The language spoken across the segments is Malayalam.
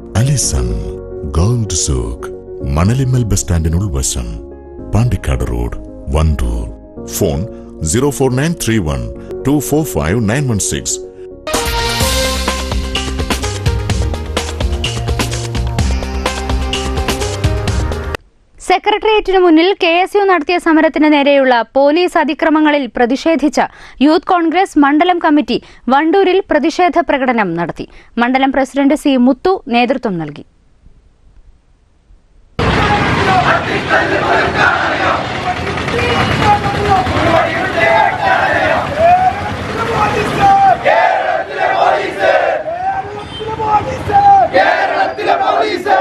അലിസൺ ഗോൾഡ് സൂക്ക് മണലിമ്മൽ ബസ് സ്റ്റാൻഡിന് ഉൾവശം Pandikkad road Wandoor phone zero four nine three one two four five nine one six സെക്രട്ടേറിയറ്റിനു മുന്നിൽ കെ എസ് യു നടത്തിയ സമരത്തിന് നേരെയുള്ള പോലീസ് അതിക്രമങ്ങളിൽ പ്രതിഷേധിച്ച് യൂത്ത് കോൺഗ്രസ് മണ്ഡലം കമ്മിറ്റി വണ്ടൂരിൽ പ്രതിഷേധ പ്രകടനം നടത്തി മണ്ഡലം പ്രസിഡന്റ് സി മുത്തു നേതൃത്വം നൽകി കേരളത്തിലെ പോലീസ്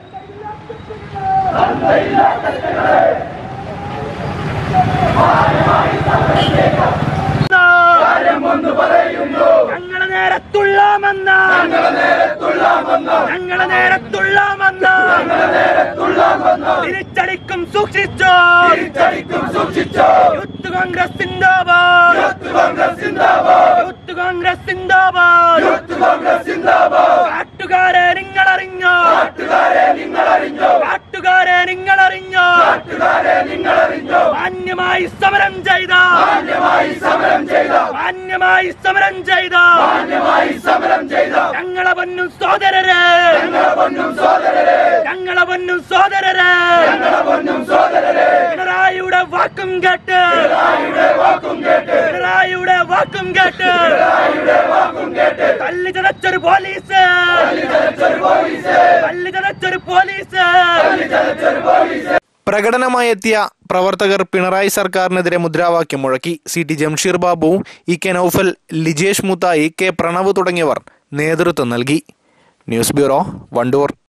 ഞങ്ങളെ നേരെ തുള്ളാമെന്ന ഞങ്ങളെ നേരെ തുള്ളാമെന്ന ഞങ്ങളെ നേരെ തുള്ളാമെന്ന തിരിച്ചടിക്കും സൂക്ഷിച്ചോ തിരിച്ചടിക്കും സൂക്ഷിച്ചോ യൂത്ത് കോൺഗ്രസ് സിന്ദാബാദ് യൂത്ത് കോൺഗ്രസ് സിന്ദാബാദ് യൂത്ത് കോൺഗ്രസ് സിന്ദാബാദ് യൂത്ത് കോൺഗ്രസ് സിന്ദാബാദ് നാട്ടുകാരെ നിങ്ങൾ അറിഞ്ഞോ നാട്ടുകാരെ നിങ്ങൾ അറിഞ്ഞോ നാട്ടുകാരെ നിങ്ങൾ അറിഞ്ഞോ നാട്ടുകാരെ നിങ്ങൾ അറിഞ്ഞോ മാന്യമായി സമരം ചെയ്ത മാന്യമായി സമരം ചെയ്ത മാന്യമായി സമരം ചെയ്ത മാന്യമായി സമരം ചെയ്ത ഞങ്ങളെ പൊന്നും സോദരരെ ഞങ്ങളെ പൊന്നും സോദരരെ ഞങ്ങളെ പൊന്നും സോദരരെ ഞങ്ങളെ പൊന്നും സോദരരെ പിണറായിയുടെ വാക്കും കേട്ട് പിണറായിയുടെ വാക്കും കേട്ട് പിണറായിയുടെ വാക്കും കേട്ട് പിണറായിയുടെ വാക്കും കേട്ട് തല്ലി ചതച്ചൊരു പോലീസ് തല്ലിച്ചതച്ചൊരു പോലീസ് തല്ലി ചതച്ചൊരു പോലീസ് തല്ലിച്ചതച്ചൊരു പോലീസ് പ്രകടനമായെത്തിയ പ്രവർത്തകർ പിണറായി സർക്കാരിനെതിരെ മുദ്രാവാക്യം മുഴക്കി C T Jamsheer Babu E K Noufal Lijesh Muthayi K Pranav തുടങ്ങിയവർ നേതൃത്വം നൽകി ന്യൂസ് ബ്യൂറോ വണ്ടൂർ